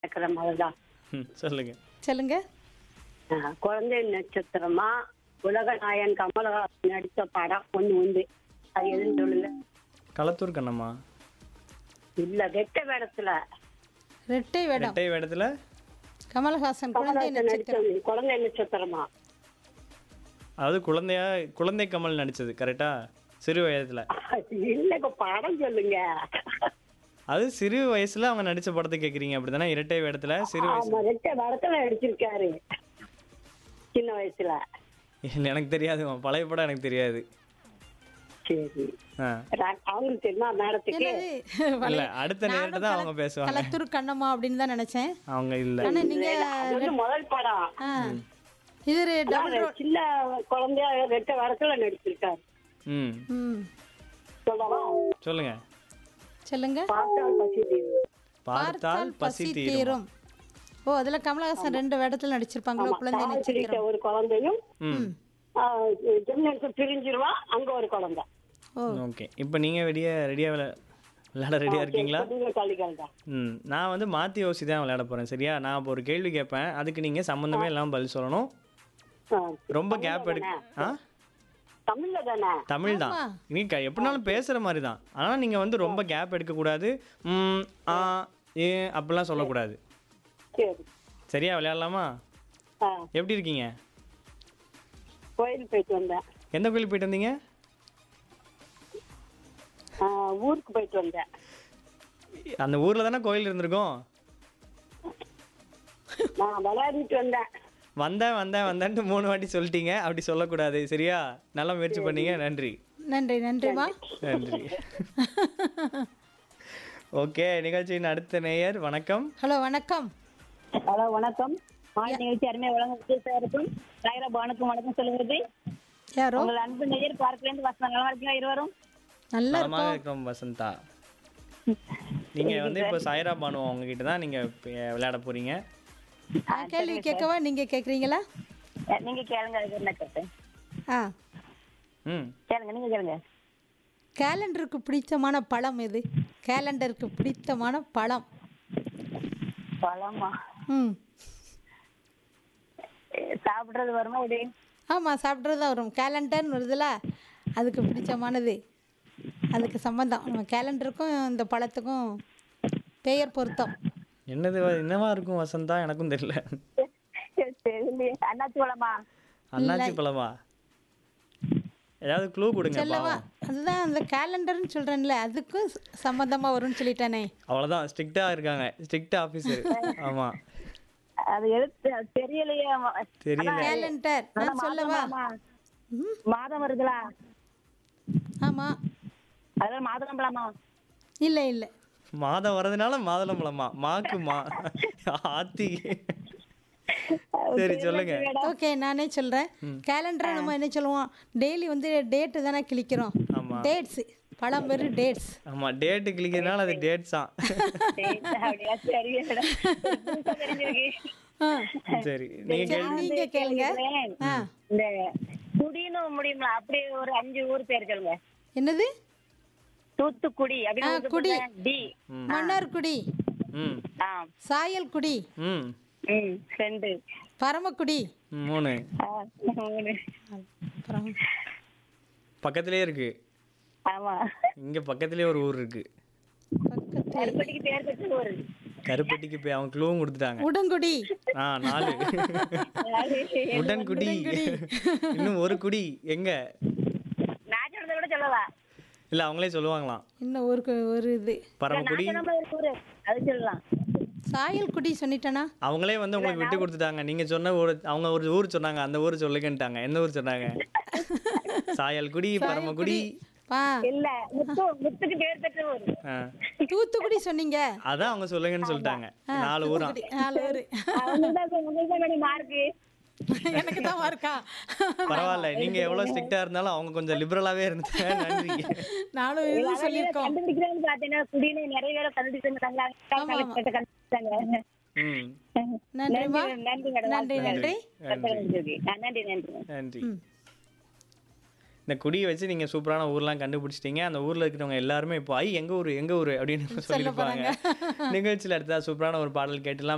இருக்கிற மாதிரிதான் ம், சொல்லுங்க சொல்லுங்க ஆஹ், குழந்தை நட்சத்திரமா உலகநாயகன் கமலஹாசன் நடித்த படம் ஒண்ணு உண்டு அது எதுன்னு சொல்லுங்க களத்தூர் கண்ணம்மா இல்ல வெட்ட வேடத்துல ரெட்டை வேடம் ரெட்டை வேடத்துல கமல்ஹாசன் குழந்தை கமலஹாசன் நடிச்ச நட்சத்திரம் குழந்தை நட்சத்திரமா அதாவது குழந்தையா குழந்தை கமல் நடிச்சது கரெக்டா சிறு வயதுல இல்ல இப்ப படம் சொல்லுங்க அது சிறு வயசுல அவங்க நடிச்ச படத்தை கேக்குறீங்க அப்படிதானே இரட்டை வேடத்துல சிறு வயசு ஆமா ரெட்ட வேடத்துல நடிச்சிருக்காரு சின்ன வயசுல இல்ல எனக்கு தெரியாது பழைய படம் எனக்கு தெரியாது சரி ஆ. ரா- அவங்களுக்கு தெரியுமா மேடத்துக்கு என்னது இல்ல அடுத்த நேரத்தை தான் அவங்க பேசுவாங்க களத்தூர் கண்ணம்மா அப்படின்னு தான் நினைச்சேன் அவங்க இல்ல ஆனா நீங்க அது வந்து முதல் படம் ஆ, இது டபுள் நான் சின்ன குழந்தையா ரெட்ட வேடத்துல நடிச்சிருக்காரு ம் ம் சொல்லவா சொல்லுங்க சொல்லுங்க பார்த்தால் பசி தீரும். பார்த்தால் பசி தீரும் தீரும் ஓ அதுல கமலஹாசன் ரெண்டு வேடத்துல நடிச்சிருப்பாங்களோ குழந்தை தாய் நட்சத்திரம் பிடித்த ஒரு குழந்தையும் ம் ஜெமினன்ஸ் பிரிஞ்சிருவா அங்க ஒரு குழந்தை ஓ ஓகே இப்போ நீங்க ரெடியா ரெடியா விளையாட ரெடியா இருக்கீங்களா நீங்க கல்விகள் தான் ம் நான் வந்து மாற்றி யோசி தான் விளையாட போகிறேன் சரியா நான் இப்போ ஒரு கேள்வி கேட்பேன் அதுக்கு நீங்கள் சம்மந்தமே இல்லாமல் பதில் சொல்லணும் ரொம்ப கேப் எடுக்க ஆ தமிழ்ல தானே தமிழ் தான் நீ க எப்படினாலும் பேசுகிற மாதிரி தான் ஆனால் நீங்கள் வந்து ரொம்ப கேப் எடுக்கக்கூடாது ம் ஆ ஏ அப்படிலாம் சொல்லக்கூடாது சரி சரியா விளையாடலாமா ஆ, எப்படி இருக்கீங்க கோயில் போயிட்டு வந்தேன் எந்த கோயிலுக்கு போயிட்டு வந்தீங்க ஆ, ஊருக்கு போயிட்டு வந்தேன் அந்த ஊரில் தானே கோயில் இருந்திருக்கும் நான் விளையாடிட்டு வந்தேன் வந்தேன் வந்தேன் வந்தேன்ட்டு மூணு வாட்டி சொல்லிட்டீங்க அப்படி சொல்லக்கூடாது சரியா நல்லா முயற்சி பண்ணீங்க நன்றி நன்றி நன்றிமா நன்றி ஓகே நிகழ்ச்சியின் அடுத்த நேயர் வணக்கம் ஹலோ வணக்கம் ஹலோ வணக்கம் மாலை நிகழ்ச்சி அருமையா வழங்க சாருக்கும் சாயரா பானுக்கும் வணக்கம் சொல்லுங்க யாரோ உங்கள் அன்பு நேயர் பார்க்கலேருந்து வசனம் நல்லா இருக்கீங்களா இருவரும் நல்லா நலமாக இருக்கிறோம் வசந்தா நீங்க வந்து இப்போ சாய்ரா பானு உங்ககிட்ட தான் நீங்க இப்ப விளையாட போறீங்க நான் கேள்வி கேட்கவா நீங்க கேக்குறீங்களா அஹ் நீங்க கேளுங்க அது என்ன கேட்டேன் ஆ ம் கேளுங்க நீங்க கேளுங்க கேலண்டருக்கு பிடித்தமான பழம் எது கேலண்டருக்கு பிடித்தமான பழம் பழமா ம் அஹ் சாப்பிடுறது வருமா இது ஆமாம் சாப்பிட்றது தான் வரும் கேலண்டர்னு வருதுல அதுக்கு பிடிச்சமானது அதுக்கு சம்மந்தம் நம்ம கேலண்டருக்கும் இந்த பழத்துக்கும் பெயர் பொருத்தம் என்னது வ- என்னவா இருக்கும் வசந்தா எனக்கும் தெரியல தெரியலையே அண்ணாச்சி பழமா அண்ணாச்சி பழமா ஏதாவது க்ளூ கொடுங்க சொல்லவா பாவம் அதுதான் அந்த கேலண்டர்னு சொல்கிறேன்ல அதுக்கும் ச- சம்மந்தமா வரும்னு சொல்லிட்டானே அவ்வளோதான் ஸ்ட்ரிக்டா இருக்காங்க ஸ்ட்ரிக்ட் ஆஃபீஸர் ஆமா அது எழுத்து அது தெரியலையே ஆமா. தெரியல கேலண்டர் நான் சொல்லவா ஆமா. மாதம் வருதுலா ஆமாம் அதாவது மாதுளம் பழமா இல்லை இல்லை மாதம் வரதுனால மாதுளம்பழமா மாக்கு மா ஆத்தி சரி சொல்லுங்க ஓகே நானே சொல்கிறேன் கேலண்டரை நம்ம என்ன சொல்லுவோம் டெய்லி வந்து டேட்டு தானே கிளிக்கிறோம் ஆமா டேட்ஸு பழம் பேர் டேட்ஸ் ஆமா டேட்டு கிளிக்கிறதுனால அது டேட்ஸ் தான் சரி, அப்படியா சரி புதுசா தெரிஞ்சிருக்கு ஆ சரி நீங்க கேள்வி நீங்கள் கேளுங்க ஆ இந்த குடின்னு முடியுங்களா அப்படியே ஒரு அஞ்சு ஊர் பேர் சொல்லுங்க என்னது தூத்துக்குடி அப்படின்னு ஒரு குடி. சொல்லுங்க. டி மன்னார்குடி ம் ஆ சாயல்குடி ம் ம் ரெண்டு பரமக்குடி மூணு ஆ, மூணு அப்புறம் பக்கத்துலயே இருக்கு ஆமா இங்க பக்கத்துலயே ஒரு ஊர் இருக்கு பக்கத்து கருப்பட்டிக்கு பேர் பெற்ற ஊர் கருப்பட்டிக்கு போய் அவங்க க்ளூவும் கொடுத்துட்டாங்க உடன்குடி ஆ நாலு உடன்குடி இன்னும் ஒரு குடி எங்க நான் சொல்றதை கூட சொல்லலாம் இல்ல அவங்களே சொல்லுவாங்களாம் இன்னும் ஒரு கு- ஒரு இது பரமக்குடி நான் சொன்ன ஒரு ஊரு அது சொல்லலாம் சாயல்குடி சொல்லிட்டேனா அவங்களே வந்து உங்களுக்கு விட்டு கொடுத்துட்டாங்க நீங்க சொன்ன ஊர் அவங்க ஒரு ஊர் சொன்னாங்க அந்த ஊர் சொல்லுங்கன்ட்டாங்க எந்த ஊர் சொன்னாங்க சாயல்குடி பரமக்குடி பா இல்ல முத்து முத்துக்கு பேர் பெற்ற ஊர் ஆ. தூத்துக்குடி சொன்னீங்க அதான் அவங்க சொல்லுங்கன்னு சொல்லிட்டாங்க நாலு ஊரா தூத்துக்குடி, நாலு ஊரு அவங்க தான் உங்களுக்கு தான் மார்க்கு எனக்கு தான் இருக்கா பரவாயில்ல நீங்க எவ்வளவு ஸ்ட்ரிக்டா இருந்தாலும் அவங்க கொஞ்சம் லிபரலாவே இருந்தாங்க நன்றி நாலு இது சொல்லியிருக்கோம் கண்டுபிடிக்கிறேன்னு பாத்தீங்கன்னா குடின்னு நிறைய பேரை கண்டுபிடிச்சிருக்காங்க கண்டுபிடிச்சாங்க ம் நன்றிமா நன்றி மேடம் நன்றி நன்றி நன்றி நன்றி நன்றி நன்றி இந்த குடியை வச்சு நீங்க சூப்பரான ஊர்லாம் கண்டுபிடிச்சிட்டீங்க அந்த ஊர்ல இருக்கிறவங்க எல்லாருமே இப்போ ஐ எங்க ஊர் எங்க ஊர் அப்படின்னு சொல்லியிருப்பாங்க நிகழ்ச்சியில் அடுத்ததா சூப்பரான ஒரு பாடல் கேட்டுலாம்